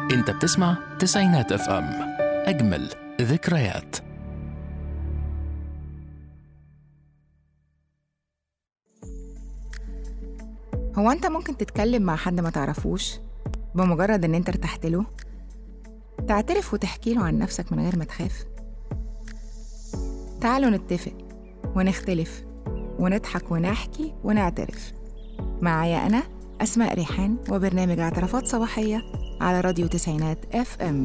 انت بتسمع تسعينات اف ام اجمل ذكريات هو انت ممكن تتكلم مع حد ما تعرفوش بمجرد ان انت ارتحت له تعترف وتحكي له عن نفسك من غير ما تخاف تعالوا نتفق ونختلف ونضحك ونحكي ونعترف معايا انا اسماء ريحان وبرنامج اعترافات صباحيه على راديو تسعينات اف ام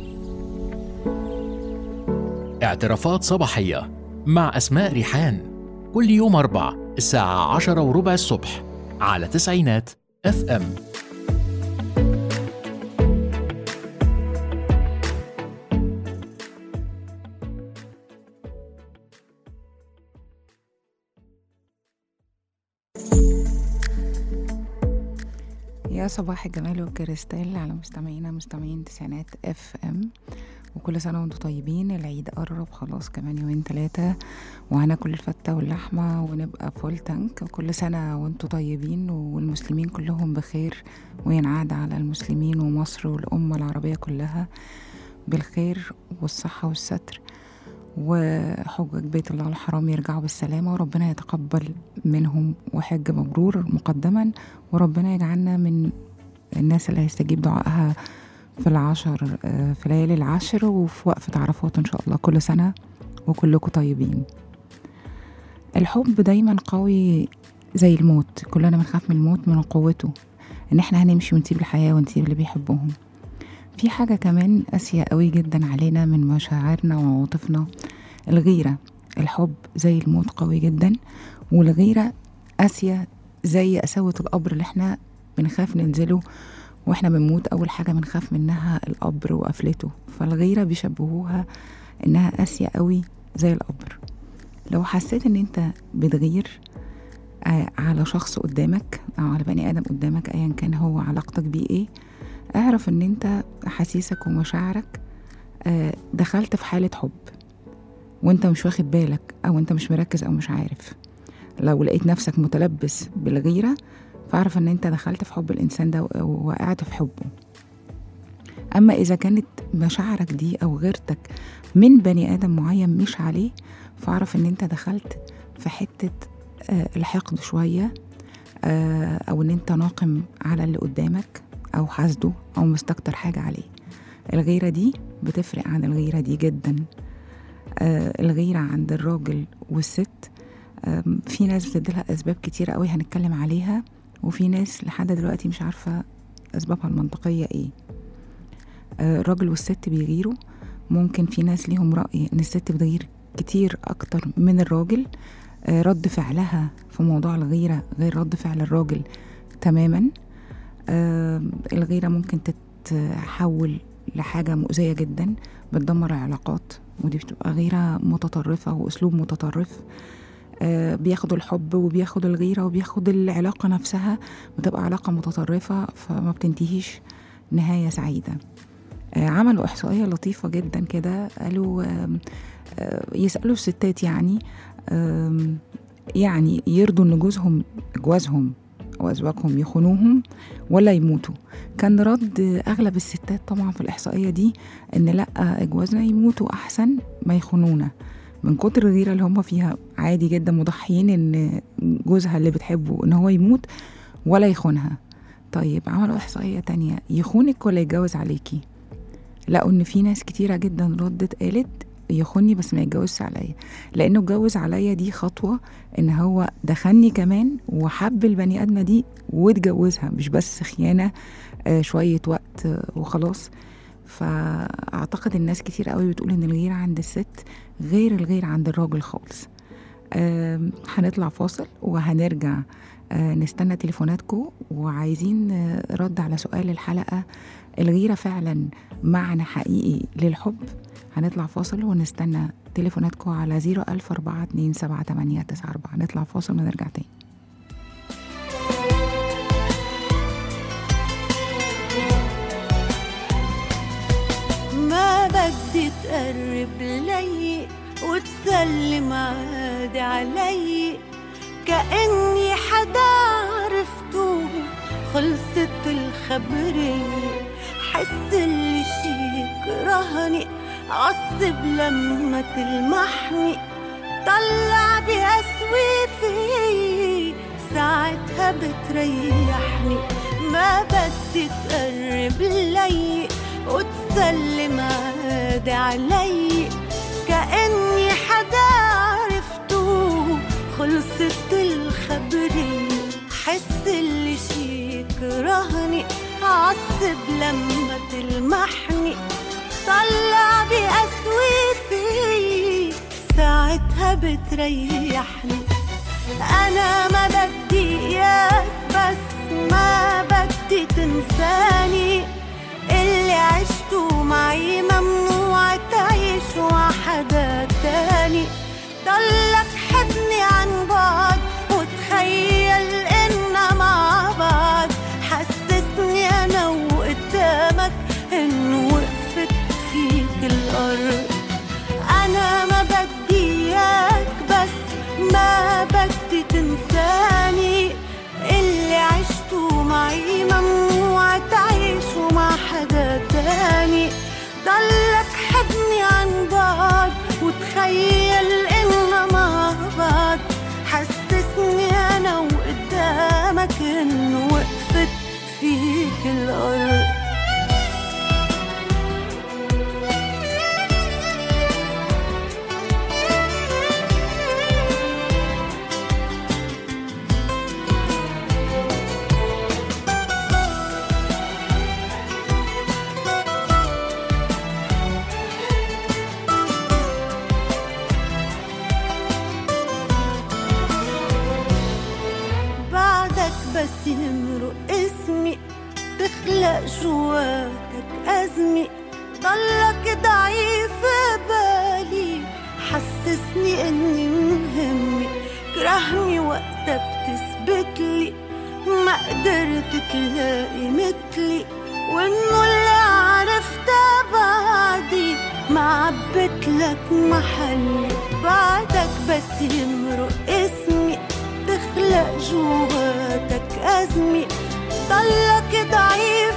اعترافات صباحية مع أسماء ريحان كل يوم أربع الساعة عشرة وربع الصبح على تسعينات اف ام يا صباح الجمال والكريستال على مستمعينا مستمعين تسعينات اف ام وكل سنة وانتم طيبين العيد قرب خلاص كمان يومين ثلاثة وهناكل الفتة واللحمة ونبقى فول تانك وكل سنة وانتم طيبين والمسلمين كلهم بخير وينعاد على المسلمين ومصر والأمة العربية كلها بالخير والصحة والستر وحجج بيت الله الحرام يرجعوا بالسلامة وربنا يتقبل منهم وحج مبرور مقدما وربنا يجعلنا من الناس اللي هيستجيب دعائها في العشر آه، في ليالي العشر وفي وقفة عرفات إن شاء الله كل سنة وكلكم طيبين الحب دايما قوي زي الموت كلنا بنخاف من الموت من قوته إن إحنا هنمشي ونسيب الحياة ونسيب اللي بيحبهم في حاجة كمان قاسية قوي جدا علينا من مشاعرنا وعواطفنا الغيرة الحب زي الموت قوي جدا والغيرة قاسية زي قساوة القبر اللي احنا بنخاف ننزله واحنا بنموت أول حاجة بنخاف منها القبر وقفلته فالغيرة بيشبهوها إنها قاسية قوي زي القبر لو حسيت إن أنت بتغير آه، على شخص قدامك أو على بني آدم قدامك أيا كان هو علاقتك بيه إيه اعرف ان انت احاسيسك ومشاعرك آه، دخلت في حالة حب وانت مش واخد بالك او انت مش مركز او مش عارف لو لقيت نفسك متلبس بالغيرة فاعرف ان انت دخلت في حب الانسان ده و- ووقعت في حبه اما اذا كانت مشاعرك دي او غيرتك من بني ادم معين مش عليه فاعرف ان انت دخلت في حتة آه، الحقد شوية آه، او ان انت ناقم على اللي قدامك او حاسده او مستكتر حاجة عليه الغيرة دي بتفرق عن الغيرة دي جدا آه الغيرة عند الراجل والست آم، في ناس بتديلها أسباب كتيرة قوي هنتكلم عليها وفي ناس لحد دلوقتي مش عارفة أسبابها المنطقية إيه آه الراجل والست بيغيروا ممكن في ناس ليهم رأي إن الست بتغير كتير أكتر من الراجل آه رد فعلها في موضوع الغيرة غير رد فعل الراجل تماما آه الغيرة ممكن تتحول لحاجة مؤذية جدا بتدمر العلاقات ودي بتبقى غيرة متطرفة وأسلوب متطرف آه بياخدوا الحب وبياخد الغيرة وبياخد العلاقة نفسها بتبقى علاقة متطرفة فما بتنتهيش نهاية سعيدة آه عملوا إحصائية لطيفة جدا كده قالوا آم، آه يسألوا الستات يعني آم، يعني يرضوا إن جوزهم جوازهم وأزواجهم يخونوهم ولا يموتوا كان رد أغلب الستات طبعا في الإحصائية دي إن لأ جوازنا يموتوا أحسن ما يخونونا من كتر الغيرة اللي هم فيها عادي جدا مضحيين إن جوزها اللي بتحبه إن هو يموت ولا يخونها طيب عملوا إحصائية تانية يخونك ولا يتجوز عليكي لقوا إن في ناس كتيرة جدا ردت قالت يخوني بس ما يتجوزش عليا لانه اتجوز عليا دي خطوه ان هو دخلني كمان وحب البني ادمه دي واتجوزها مش بس خيانه آه، شويه وقت آه، وخلاص فاعتقد الناس كتير قوي بتقول ان الغيره عند الست غير الغير عند الراجل خالص آم، هنطلع فاصل وهنرجع آه، نستنى تليفوناتكم وعايزين آه، رد على سؤال الحلقه الغيره فعلا معنى حقيقي للحب هنطلع فاصل ونستنى تليفوناتكم على 010427889 نطلع فاصل ونرجع تاني ما بدي تقرب لي وتسلم عادي علي كأني حدا عرفته خلصت الخبرية حس عصب لما تلمحني طلع بأسوي في ساعتها بتريحني ما بدي تقرب لي وتسلم عادي علي كأني حدا عرفته خلصت الخبرية حس اللي شي يكرهني عصب لما تلمحني طلع بأسوي في ساعتها بتريحني أنا ما بدي إياك بس ما بدي تنساني اللي عشته معي ممنوع تعيش مع حدا تاني ضلك حبني عن بعد وتخيل إننا مع بعض حسسني أنا وقدامك إنه وقفت فيك الأرض أنا ما بدي إياك بس ما بدي تنساني اللي عشته معي ممنوع تعيشه مع حدا تاني ضلك حبني عن بعد وتخيل إننا مع بعض حسسني أنا وقدامك إنه وقفت فيك الأرض بعدك بس يمرق اسمي تخلق جواتك أزمة ضلك ضعيف بالي حسسني اني مهمة كرهني وقتها بتثبتلي ما قدرت تلاقي مثلي وانه اللي عرفته بعدي ما عبتلك محلي بعدك بس يمرق اسمي تخلق جواتك أزمة ضلك ضعيف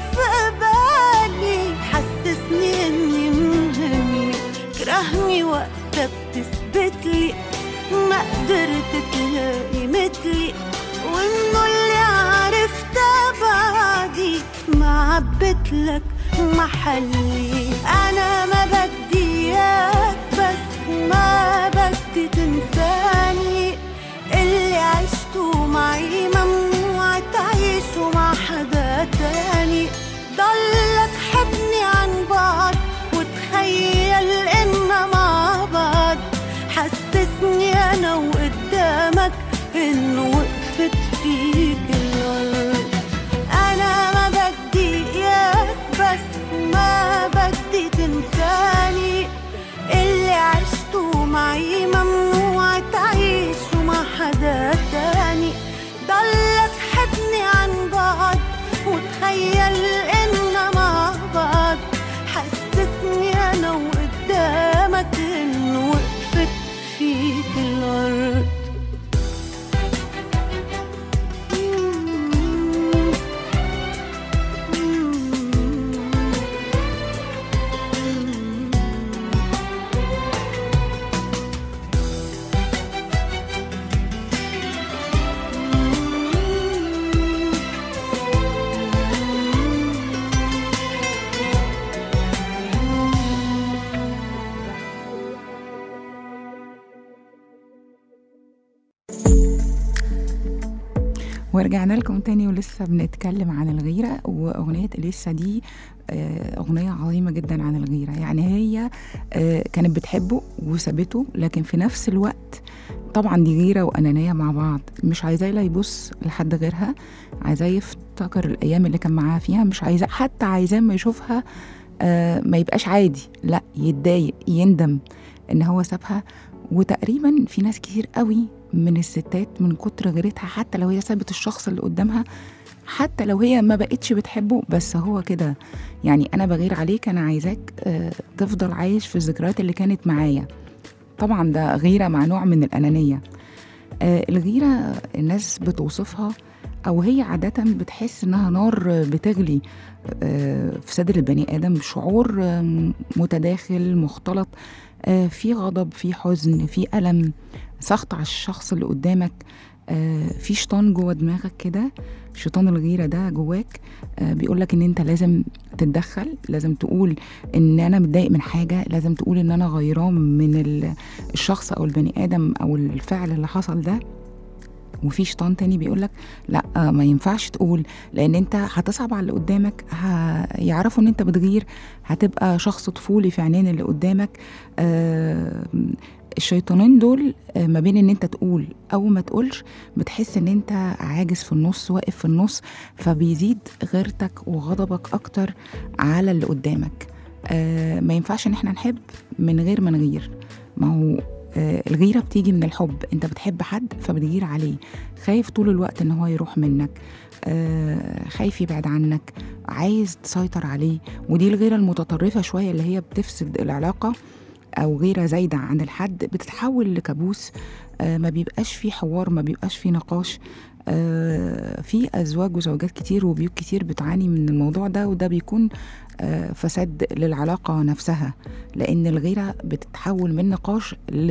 بالي حسسني اني مهمة كرهني وقتها بتثبتلي ما قدرت تلاقي مثلي وانه اللي عرفته بعدي ما عبتلك محلي انا ما بدي اياك بس ما بدي تنساني اللي عشته معي ممنوع تعيشه مع حدا تاني ضلك حبني عن بعد وتخيل إننا مع بعض حسسني أنا وقدامك إنه وقفت فيك الأرض أنا ما بدي إياك بس ما بدي تنساني اللي عشته معي ممنوع تعيشه مع حدا تاني ضلك حبني عن بعد وتخيل إننا مع بعض حسسني أنا وقدامك إنه وقفت فيك الأرض ورجعنا لكم تاني ولسه بنتكلم عن الغيرة وأغنية إليسا دي آه، أغنية عظيمة جدا عن الغيرة يعني هي آه، كانت بتحبه وسابته لكن في نفس الوقت طبعا دي غيرة وأنانية مع بعض مش عايزاه لا يبص لحد غيرها عايزاه يفتكر الأيام اللي كان معاها فيها مش عايزاه حتى عايزاه ما يشوفها آه، ما يبقاش عادي لا يتضايق يندم إن هو سابها وتقريبا في ناس كتير قوي من الستات من كتر غيرتها حتى لو هي سابت الشخص اللي قدامها حتى لو هي ما بقتش بتحبه بس هو كده يعني انا بغير عليك انا عايزاك آه، تفضل عايش في الذكريات اللي كانت معايا طبعا ده غيره مع نوع من الانانيه آه، الغيره الناس بتوصفها او هي عاده بتحس انها نار بتغلي آه، في صدر البني ادم شعور آه، متداخل مختلط آه، في غضب في حزن في الم سخط على الشخص اللي قدامك آه، في شيطان جوه دماغك كده شيطان الغيره ده جواك بيقول لك ان انت لازم تتدخل لازم تقول ان انا متضايق من حاجه لازم تقول ان انا غيران من ال- الشخص او البني ادم او الفعل اللي حصل ده وفي شيطان تاني بيقولك لا آه، ما ينفعش تقول لان انت هتصعب على اللي قدامك هيعرفوا ان انت بتغير هتبقى شخص طفولي في عينين اللي قدامك آه، الشيطانين دول آه، ما بين ان انت تقول او ما تقولش بتحس ان انت عاجز في النص واقف في النص فبيزيد غيرتك وغضبك اكتر على اللي قدامك آه، ما ينفعش ان احنا نحب من غير ما نغير ما هو آه، الغيرة بتيجي من الحب انت بتحب حد فبتغير عليه خايف طول الوقت ان هو يروح منك آه، خايف يبعد عنك عايز تسيطر عليه ودي الغيرة المتطرفة شوية اللي هي بتفسد العلاقة أو غيرة زايدة عن الحد بتتحول لكابوس آه، ما بيبقاش فيه حوار ما بيبقاش فيه نقاش آه، في أزواج وزوجات كتير وبيوت كتير بتعاني من الموضوع ده وده بيكون آه، فساد للعلاقة نفسها لأن الغيرة بتتحول من نقاش ل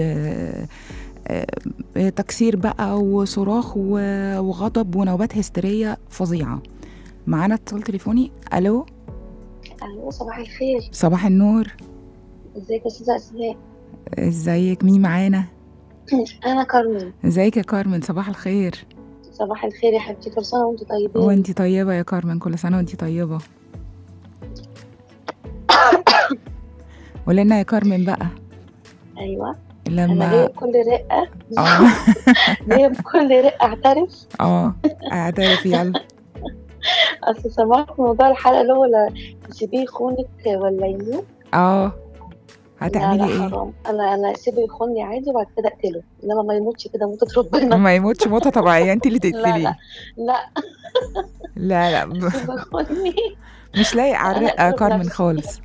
آه، تكسير بقى وصراخ و- وغضب ونوبات هستيرية فظيعة معانا اتصال تليفوني ألو الو صباح الخير صباح النور ازيك يا استاذه اسماء ازيك مين معانا انا كارمن ازيك يا كارمن صباح الخير صباح الخير يا حبيبتي كل سنه وانتم طيبين وانتي طيبة يا كارمن كل سنة وانتي طيبة قولنا يا كارمن بقى ايوه انا ليا لما بكل رقه اه ليا بكل رقه اعترف اه اعترف يلا اصل سمعت موضوع الحلقه اللي هو لا تسيبيه يخونك ولا يموت اه لا هتعملي لا ايه حرام انا انا اسيبه يخوني عادي وبعد كده اقتله انما ما يموتش كده موتة ربنا ما يموتش موتة طبيعية انت اللي لا تقتليه لا لا لا لا ب- سيبه يخوني مش لايق على أنا الرقة يا أقتله كارمن بنفسي. خالص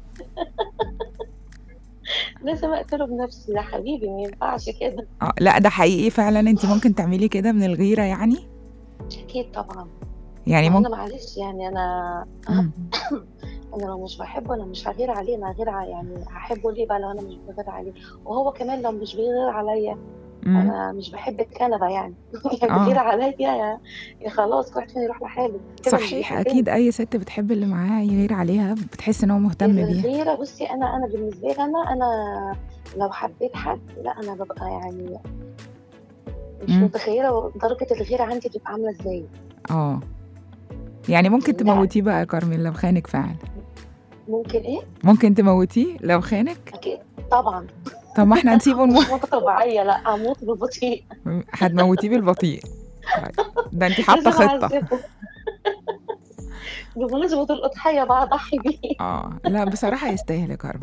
لازم اقتله بنفسي يا حبيبي ما ينفعش كده اه لا ده حقيقي فعلا انت ممكن تعملي كده من الغيرة يعني اكيد طبعا يعني ما انا ممكن معلش يعني انا مم. انا لو مش بحبه انا مش هغير عليه انا هغير ع- يعني هحبه ليه بقى لو انا مش بغير عليه وهو كمان لو مش بيغير عليا مم. انا مش بحب الكنبه يعني يعني آه. بيغير عليا يا, يا خلاص كل واحد فينا يروح لحاله كده مش صحيح بيحبني. اكيد اي ست بتحب اللي معاها يغير عليها بتحس ان هو مهتم بيها الغيره بصي انا انا بالنسبه لي انا انا لو حبيت حد لا انا ببقى يعني مش مم. متخيله درجه الغيره عندي بتبقى عامله ازاي اه يعني ممكن لا. تموتيه بقى يا كارمن لو خانك فعلا ممكن ايه ممكن تموتيه لو خانك اكيد طبعا طب ما احنا هنسيبه نموت مش موتة طبيعيه لا اموت بالبطيء هتموتيه بالبطيء طيب. ده انت حاطه لازم خطه أعذبه. بمناسبة الأضحية بقى أضحي بيه اه لا بصراحه يستاهل يا كارمن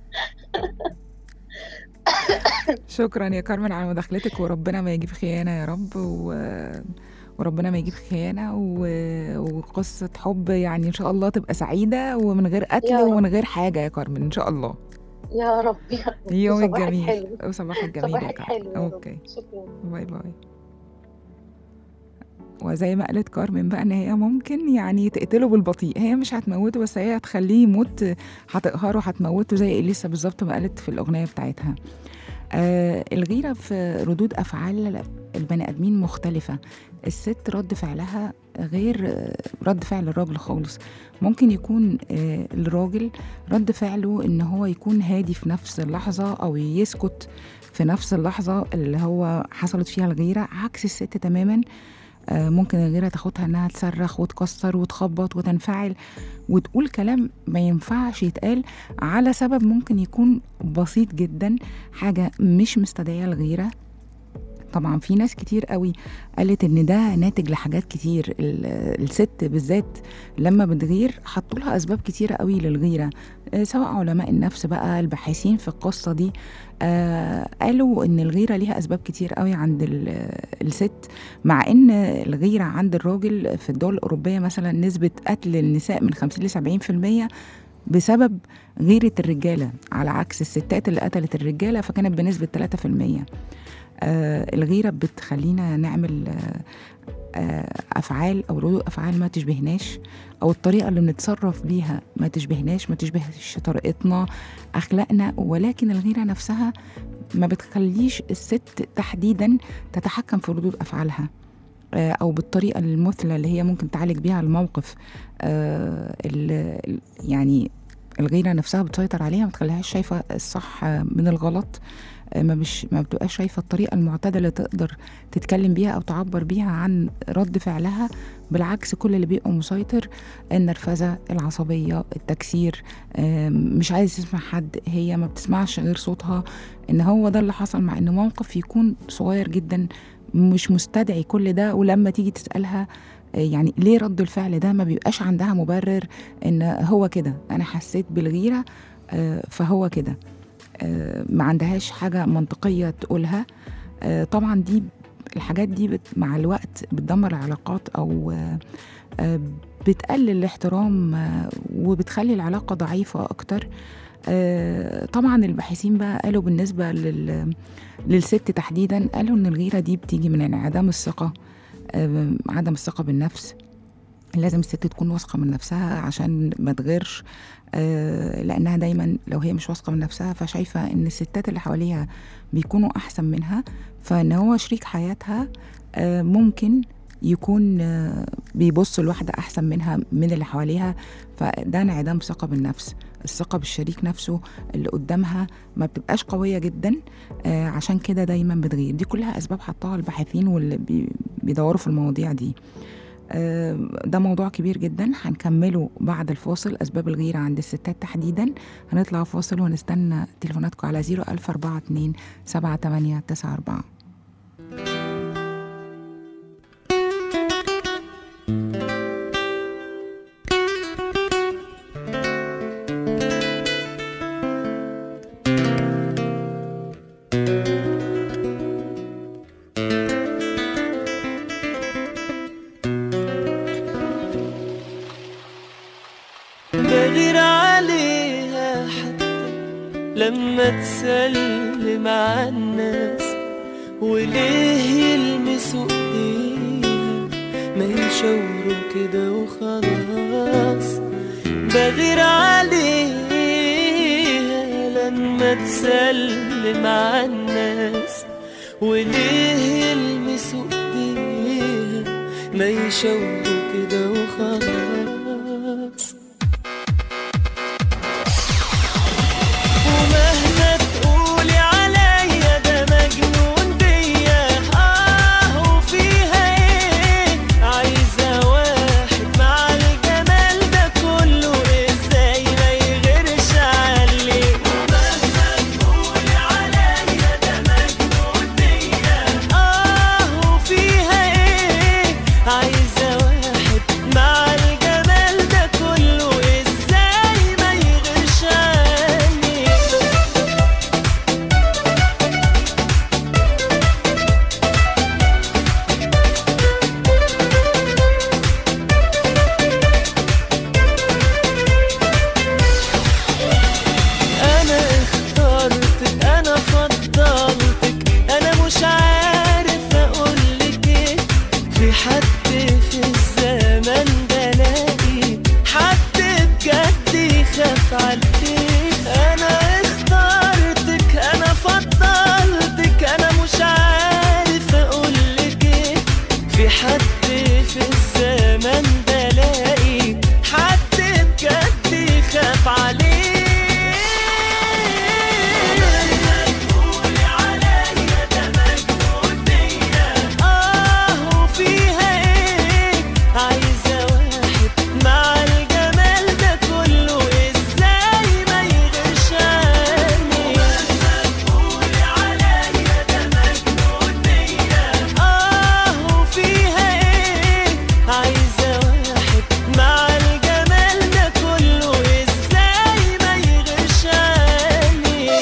شكرا يا كارمن على مداخلتك وربنا ما يجيب خيانه يا رب و... وربنا ما يجيب خيانه و... وقصه حب يعني ان شاء الله تبقى سعيده ومن غير قتل يا رب. ومن غير حاجه يا كارمن ان شاء الله يا رب يا رب يومك صباحك جميل حلو وصباحك جميل يا صباحك حلو كارمن يا رب اوكي شكرا باي باي وزي ما قالت كارمن بقى ان هي ممكن يعني تقتله بالبطيء هي مش هتموته بس هي هتخليه يموت هتقهره هتموته زي اليسا بالظبط ما قالت في الاغنيه بتاعتها آه الغيره في ردود افعال البني ادمين مختلفه الست رد فعلها غير آه، رد فعل الراجل خالص ممكن يكون آه، الراجل رد فعله ان هو يكون هادي في نفس اللحظه او يسكت في نفس اللحظه اللي هو حصلت فيها الغيره عكس الست تماما آه، ممكن الغيره تاخدها انها تصرخ وتكسر وتخبط وتنفعل وتقول كلام ما ينفعش يتقال على سبب ممكن يكون بسيط جدا حاجه مش مستدعيه الغيره طبعا في ناس كتير قوي قالت ان ده ناتج لحاجات كتير ال- الست بالذات لما بتغير حطوا لها اسباب كتيره قوي للغيره آه، سواء علماء النفس بقى الباحثين في القصه دي آه قالوا ان الغيره ليها اسباب كتير قوي عند ال- الست مع ان الغيره عند الراجل في الدول الاوروبيه مثلا نسبه قتل النساء من 50 ل 70% بسبب غيره الرجاله على عكس الستات اللي قتلت الرجاله فكانت بنسبه 3% آه الغيرة بتخلينا نعمل آه آه أفعال أو ردود أفعال ما تشبهناش أو الطريقة اللي بنتصرف بيها ما تشبهناش ما تشبهش طريقتنا أخلاقنا ولكن الغيرة نفسها ما بتخليش الست تحديدا تتحكم في ردود أفعالها آه، أو بالطريقة المثلى اللي هي ممكن تعالج بيها الموقف آه، ال- ال- يعني الغيرة نفسها بتسيطر عليها ما تخليهاش شايفة الصح آه، من الغلط آه، ما مش ما بتبقاش شايفة الطريقة المعتدلة اللي تقدر تتكلم بيها أو تعبر بيها عن رد فعلها بالعكس كل اللي بيبقى مسيطر النرفزة العصبية التكسير آم، مش عايز تسمع حد هي ما بتسمعش غير صوتها ان هو ده اللي حصل مع ان موقف يكون صغير جدا مش مستدعي كل ده ولما تيجي تسألها آه، يعني ليه رد الفعل ده ما بيبقاش عندها مبرر ان هو كده انا حسيت بالغيرة آه، فهو كده آه، ما عندهاش حاجة منطقية تقولها آه، طبعا دي الحاجات دي بت مع الوقت بتدمر العلاقات او آه، آه، بتقلل الاحترام آه، وبتخلي العلاقة ضعيفة أكتر آه، طبعا الباحثين بقى قالوا بالنسبة لل للست تحديدا قالوا ان الغيرة دي بتيجي من انعدام الثقة آه، عدم الثقة بالنفس لازم الست تكون واثقة من نفسها عشان ما تغيرش آه، لأنها دايما لو هي مش واثقة من نفسها فشايفة إن الستات اللي حواليها بيكونوا أحسن منها فإن هو شريك حياتها آه، ممكن يكون آه، بيبص لواحدة أحسن منها من اللي حواليها فده انعدام ثقة بالنفس الثقة بالشريك نفسه اللي قدامها ما بتبقاش قوية جدا آه، عشان كده دايما بتغير دي كلها أسباب حطها الباحثين واللي بي- بيدوروا في المواضيع دي آه، ده موضوع كبير جدا هنكمله بعد الفاصل أسباب الغيرة عند الستات تحديدا هنطلع فاصل ونستنى تليفوناتكم على 01042 7894 بغير عليها حتى لما تسلم على الناس وليه يلمسوا ايديها ما يشاوروا كده وخلاص بغير عليها لما تسلم على الناس وليه يلمسوا ايديها ما يشاوروا كده وخلاص ومهما تقولي عليا ده مجنون بيا اه وفيها ايه عايزة واحد مع الجمال ده كله ازاي ما يغيرش عليه ومهما تقولي عليا ده مجنون بيا اه وفيها ايه عايزة واحد مع الجمال ده كله ازاي ما يغيرش عليه انا اخترتك انا فضلتك انا مش عارف اقولك ايه في حد في الزمن ده لاقي حد بجد يخاف عليك انا اخترتك انا فضلتك انا مش عارف اقولك ايه في حد في الزمن ده لاقي حد بجد يخاف عليك تقولي عليا ده مجنون بيا اه وفيها ايه عايزة واحد مع الجمال ده كله ازاي ما يغيرش عني تقولي عليا ده مجنون بيا اه وفيها ايه عايزة واحد مع الجمال ده كله ازاي ما يغيرش عني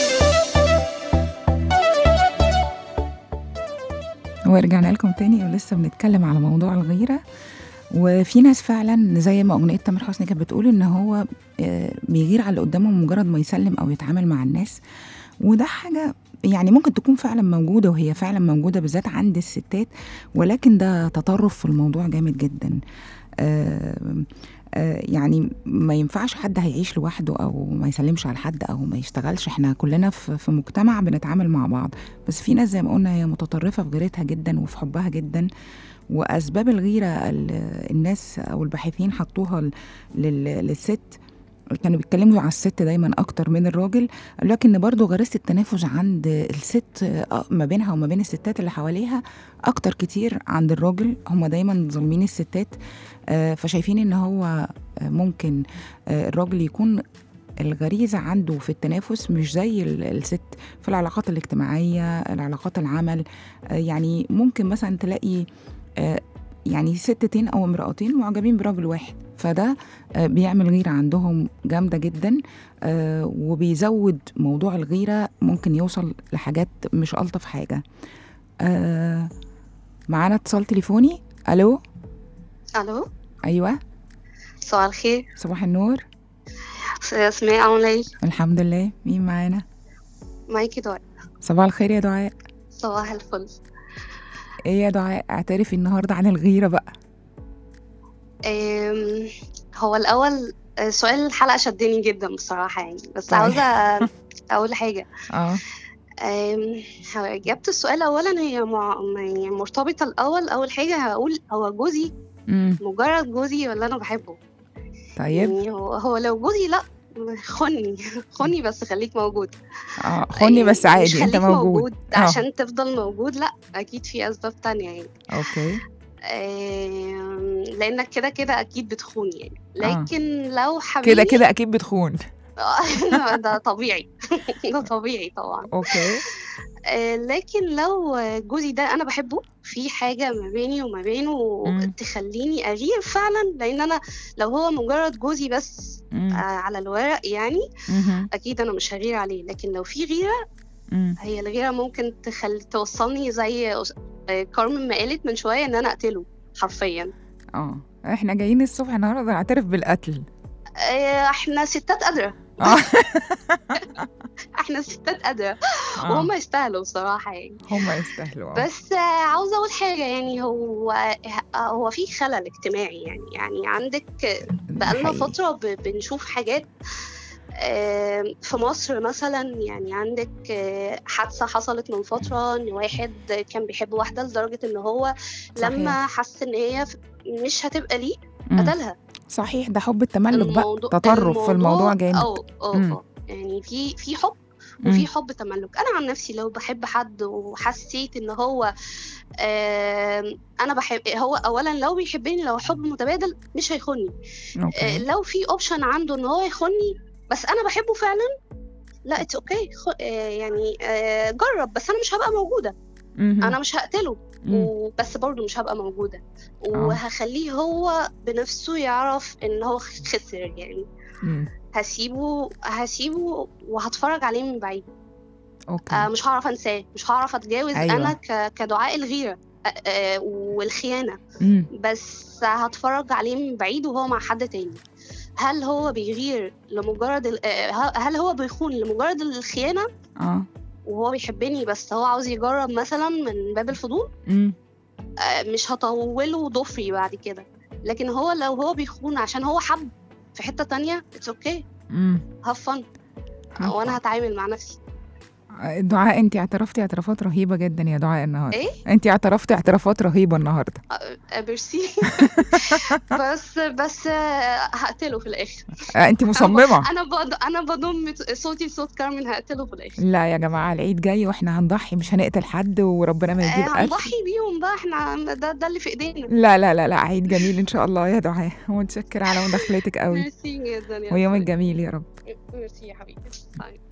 ورجعنا لكم تاني ولسه بنتكلم على موضوع الغيرة وفي ناس فعلا زي ما أغنية تامر حسني كانت بتقول إن هو آه، بيغير على اللي قدامه مجرد ما يسلم أو يتعامل مع الناس وده حاجة يعني ممكن تكون فعلا موجودة وهي فعلا موجودة بالذات عند الستات ولكن ده تطرف في الموضوع جامد جدا آه، آه، يعني ما ينفعش حد هيعيش لوحده او ما يسلمش على حد او ما يشتغلش احنا كلنا في في مجتمع بنتعامل مع بعض بس في ناس زي ما قلنا هي متطرفه في غيرتها جدا وفي حبها جدا واسباب الغيره ال- الناس او الباحثين حطوها ل- لل- للست كانوا بيتكلموا على الست دايما اكتر من الراجل لكن برضو غريزه التنافس عند الست آه، ما بينها وما بين الستات اللي حواليها اكتر كتير عند الراجل هم دايما ظالمين الستات آه، فشايفين ان هو آه، ممكن آه، الراجل يكون الغريزة عنده في التنافس مش زي ال- الست في العلاقات الاجتماعية العلاقات العمل آه، يعني ممكن مثلا تلاقي آه، يعني ستتين أو امرأتين معجبين براجل واحد فده آه، بيعمل غيرة عندهم جامدة جدا آه، وبيزود موضوع الغيرة ممكن يوصل لحاجات مش ألطف حاجة آه، معانا اتصال تليفوني ألو الو أيوة صباح الخير صباح النور اسماء عامله ايه الحمد لله مين معانا معاكي دعاء صباح الخير يا دعاء صباح الفل ايه يا دعاء اعترفي النهارده عن الغيره بقى أم، هو الاول آه، سؤال الحلقه شدني جدا بصراحه يعني بس طيب. عاوزه اقول حاجه اه أم، هو اجابه السؤال اولا هي مع... يعني مرتبطه الاول اول حاجه هقول هو جوزي امم مجرد جوزي ولا انا بحبه طيب يعني هو, هو لو جوزي لا خني خني بس خليك موجود اه خوني بس يعني مش عادي انت خليك موجود آه. عشان تفضل موجود لا اكيد في اسباب تانية يعني اوكي آم، لانك كده كده اكيد بتخون يعني آه. لكن لو حبيبي كده كده اكيد بتخون آه، ده طبيعي ده طبيعي طبعا اوكي آه، لكن لو جوزي ده انا بحبه في حاجه ما بيني وما بينه مم. تخليني اغير فعلا لان انا لو هو مجرد جوزي بس آه، مم. على الورق يعني مهم. اكيد انا مش هغير عليه لكن لو في غيره مم. هي الغيره ممكن تخل... توصلني زي أس- آه، كارمن ما قالت من شويه ان انا اقتله حرفيا اه احنا جايين الصبح النهارده نعترف بالقتل آه، احنا ستات قادره اه احنا ستات قادره آه. وهم يستاهلوا بصراحه يعني هم يستاهلوا آه. بس آه، عاوزه اقول حاجه يعني هو هو في خلل اجتماعي يعني يعني عندك ده بقالنا حقيقي. فتره ب- بنشوف حاجات آه، في مصر مثلا يعني عندك آه، حادثه حصلت من فتره ان واحد كان بيحب واحده لدرجه ان هو صحيح. لما حس ان هي مش هتبقى ليه مم. قتلها صحيح ده حب التملك بقى الموضوع- تطرف في الموضوع جامد اه اه مم. اه يعني في في حب مم. وفي حب تملك انا عن نفسي لو بحب حد وحسيت ان هو آم، انا بحب هو اولا لو بيحبني لو حب متبادل مش هيخوني آه، اوكي لو في اوبشن عنده ان هو يخوني بس انا بحبه فعلا لا اتس اوكي يعني آه، جرب بس انا مش هبقى موجوده مهم. انا مش هقتله مم. وبس برضه مش هبقى موجوده وهخليه هو بنفسه يعرف ان هو خسر يعني مم. هسيبه هسيبه وهتفرج عليه من بعيد اوكي آه مش هعرف انساه مش هعرف اتجاوز أيوة. انا ك- كدعاء الغيره آه آه والخيانه مم. بس هتفرج عليه من بعيد وهو مع حد تاني هل هو بيغير لمجرد ال- آه، هل هو بيخون لمجرد الخيانه اه وهو بيحبني بس هو عاوز يجرب مثلا من باب الفضول مم. آه، مش هطوله ضفري بعد كده لكن هو لو هو بيخون عشان هو حب في حته تانية اتس اوكي مم. هاف فن fun. وانا هتعامل مع نفسي دعاء انت اعترفتي اعترافات رهيبه جدا يا دعاء النهارده ايه انت اعترفتي اعترافات رهيبه النهارده آه، ميرسي بس بس آه، هقتله في الاخر آه، انت مصممه انا بض... انا بضم صوتي لصوت كارمن هقتله في الاخر لا يا جماعه العيد جاي واحنا هنضحي مش هنقتل حد وربنا ما يجيب آه، قتل هنضحي بيهم بقى احنا ده ده اللي في ايدينا لا لا لا لا عيد جميل ان شاء الله يا دعاء متشكره على مداخلتك قوي ميرسي جدا يا ويومك حبيبي. جميل يا رب ميرسي يا حبيبي باي.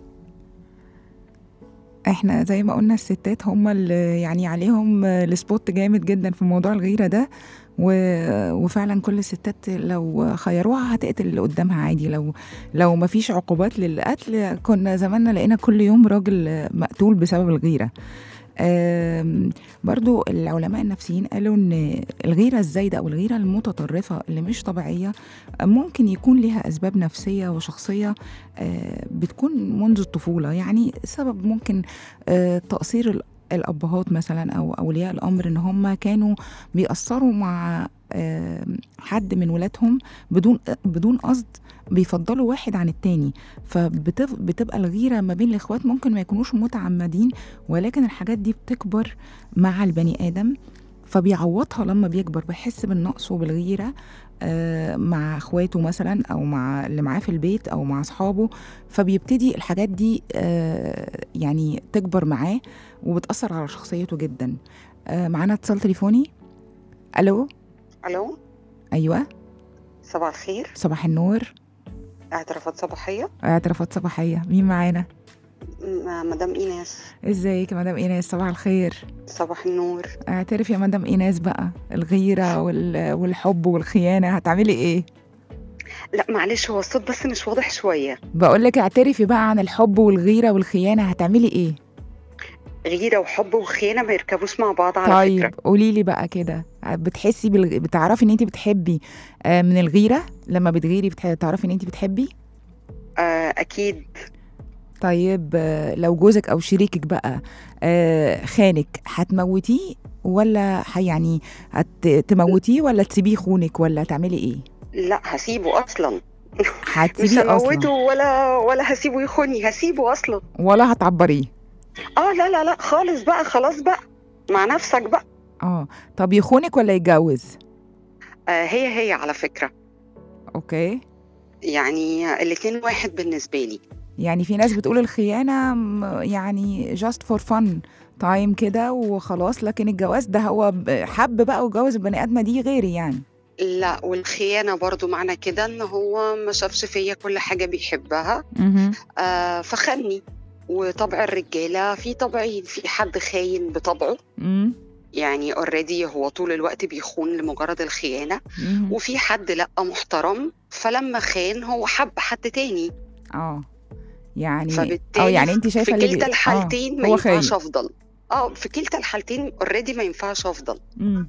احنا زي ما قلنا الستات هم اللي يعني عليهم السبوت جامد جدا في موضوع الغيره ده و... وفعلا كل الستات لو خيروها هتقتل اللي قدامها عادي لو لو ما فيش عقوبات للقتل كنا زماننا لقينا كل يوم راجل مقتول بسبب الغيره آم، برضو العلماء النفسيين قالوا ان الغيره الزايده او الغيره المتطرفه اللي مش طبيعيه ممكن يكون لها اسباب نفسيه وشخصيه آه، بتكون منذ الطفوله يعني سبب ممكن آه، تقصير ال- الابهات مثلا او اولياء الامر ان هم كانوا بيأثروا مع آه، حد من ولادهم بدون بدون قصد بيفضلوا واحد عن التاني فبتبقى الغيره ما بين الاخوات ممكن ما يكونوش متعمدين ولكن الحاجات دي بتكبر مع البني ادم فبيعوضها لما بيكبر بيحس بالنقص وبالغيره آه، مع اخواته مثلا او مع اللي معاه في البيت او مع اصحابه فبيبتدي الحاجات دي آه، يعني تكبر معاه وبتاثر على شخصيته جدا آه، معانا اتصال تليفوني الو الو ايوه صباح الخير صباح النور اعترافات صباحيه اعترافات صباحيه مين معانا م- مدام ايناس ازيك يا مدام ايناس صباح الخير صباح النور اعترف يا مدام ايناس بقى الغيره وال... والحب والخيانه هتعملي ايه لا معلش هو الصوت بس مش واضح شويه بقول لك اعترفي بقى عن الحب والغيره والخيانه هتعملي ايه غيره وحب وخيانه ما يركبوش مع بعض على طيب فكره قولي لي بقى كده بتحسي بالغ... بتعرفي ان انت بتحبي آه، من الغيره لما بتغيري بتح... بتعرفي ان انت بتحبي آه اكيد طيب آه، لو جوزك او شريكك بقى آه، خانك هتموتيه ولا ح- يعني هتموتيه ولا تسيبيه يخونك ولا تعملي ايه لا هسيبه اصلا مش هتسيبيه هموته اصلا ولا ولا هسيبه يخوني هسيبه اصلا ولا هتعبريه اه لا لا لا خالص بقى خلاص بقى مع نفسك بقى اه طب يخونك ولا يتجوز آه هي هي على فكره اوكي يعني الاتنين واحد بالنسبه لي يعني في ناس بتقول الخيانة م- يعني just for fun تايم كده وخلاص لكن الجواز ده هو ب- حب بقى وجوز البني آدمة دي غيري يعني لا والخيانه برضو معنى كده ان هو ما شافش فيا كل حاجه بيحبها مهم. آه فخني وطبع الرجاله في طبعين في حد خاين بطبعه مم. يعني اوريدي هو طول الوقت بيخون لمجرد الخيانه مهم. وفي حد لا محترم فلما خان هو حب حد تاني اه يعني فبالتالي اه يعني انت في شايفة اللي بي- كلتا آه، الحالتين ما هو ينفعش خاين افضل اه في كلتا الحالتين اوريدي ما ينفعش افضل مم.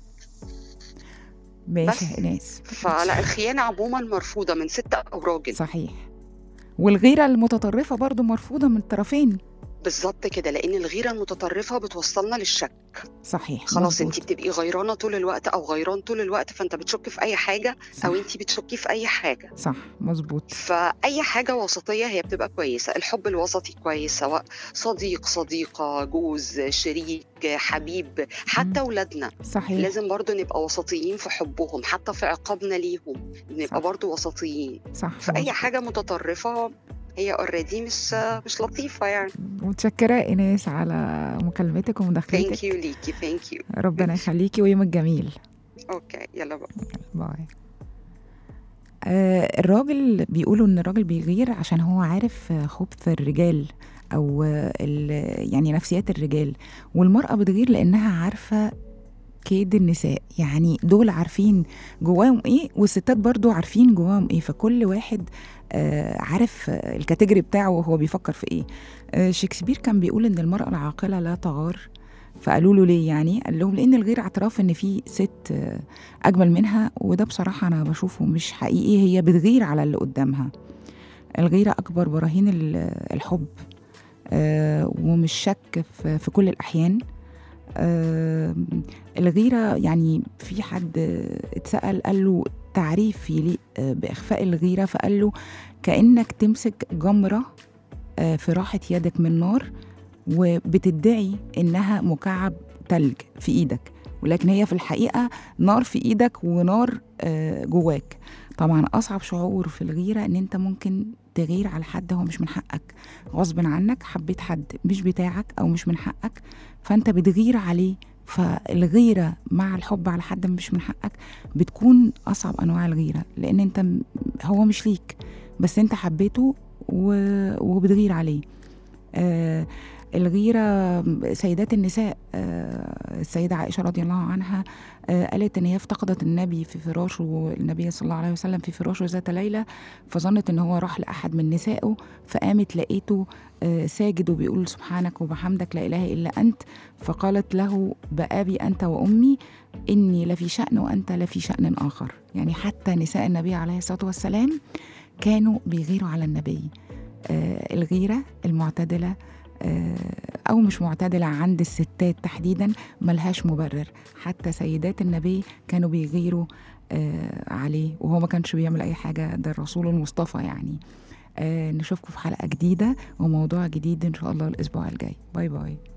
ماشي بس. يا ناس فلا الخيانه عموما مرفوضه من ست او راجل صحيح والغيرة المتطرفة برضو مرفوضة من الطرفين بالظبط كده لان الغيره المتطرفه بتوصلنا للشك صحيح خلاص مظبوط. انت بتبقي غيرانه طول الوقت او غيران طول الوقت فانت بتشك في اي حاجه صح. او انت بتشكي في اي حاجه صح مظبوط فاي حاجه وسطيه هي بتبقى كويسه الحب الوسطي كويس سواء صديق صديقه جوز شريك حبيب حتى اولادنا صحيح لازم برضو نبقى وسطيين في حبهم حتى في عقابنا ليهم نبقى صح. برضو وسطيين صح فاي مظبوط. حاجه متطرفه هي اوريدي مش مش لطيفه يعني متشكرة إيناس على مكالمتك ومداخلتك ثانك يو ليكي ثانك يو ربنا يخليكي ويومك جميل اوكي يلا بقى باي آه الراجل بيقولوا ان الراجل بيغير عشان هو عارف آه، خبث الرجال او آه، ال- يعني نفسيات الرجال والمرأة بتغير لانها عارفة كيد النساء يعني دول عارفين جواهم ايه والستات برضو عارفين جواهم ايه فكل واحد آه عارف آه، الكاتيجوري بتاعه وهو بيفكر في ايه آه شكسبير كان بيقول ان المرأة العاقلة لا تغار فقالوا له ليه يعني قال لهم لان الغير اعتراف ان في ست آه، اجمل منها وده بصراحه انا بشوفه مش حقيقي هي بتغير على اللي قدامها الغيره اكبر براهين ال- الحب آه، ومش شك في في كل الاحيان آه، الغيره يعني في حد اتسال قال له تعريف يليق آه، باخفاء الغيره فقال له كانك تمسك جمره آه، في راحه يدك من نار وبتدعي انها مكعب تلج في ايدك ولكن هي في الحقيقه نار في ايدك ونار آه، جواك طبعا اصعب شعور في الغيره ان انت ممكن تغير على حد هو مش من حقك غصب عنك حبيت حد مش بتاعك او مش من حقك فانت بتغير عليه فالغيره مع الحب على حد مش من حقك بتكون اصعب انواع الغيره لان انت م- هو مش ليك بس انت حبيته و... وبتغير عليه آه الغيرة سيدات النساء آه، السيدة عائشة رضي الله عنها آه، قالت إن هي افتقدت النبي في فراشه النبي صلى الله عليه وسلم في فراشه ذات ليلة فظنت إن هو راح لأحد من نسائه فقامت لقيته آه، ساجد وبيقول سبحانك وبحمدك لا إله إلا أنت فقالت له بأبي أنت وأمي إني لفي شأن وأنت لفي شأن آخر يعني حتى نساء النبي عليه الصلاة والسلام كانوا بيغيروا على النبي آه، الغيرة المعتدلة آه، أو مش معتدلة عند الستات تحديدا ملهاش مبرر حتى سيدات النبي كانوا بيغيروا آه، عليه وهو ما كانش بيعمل أي حاجة ده الرسول المصطفى يعني آه، نشوفكم في حلقة جديدة وموضوع جديد إن شاء الله الأسبوع الجاي باي باي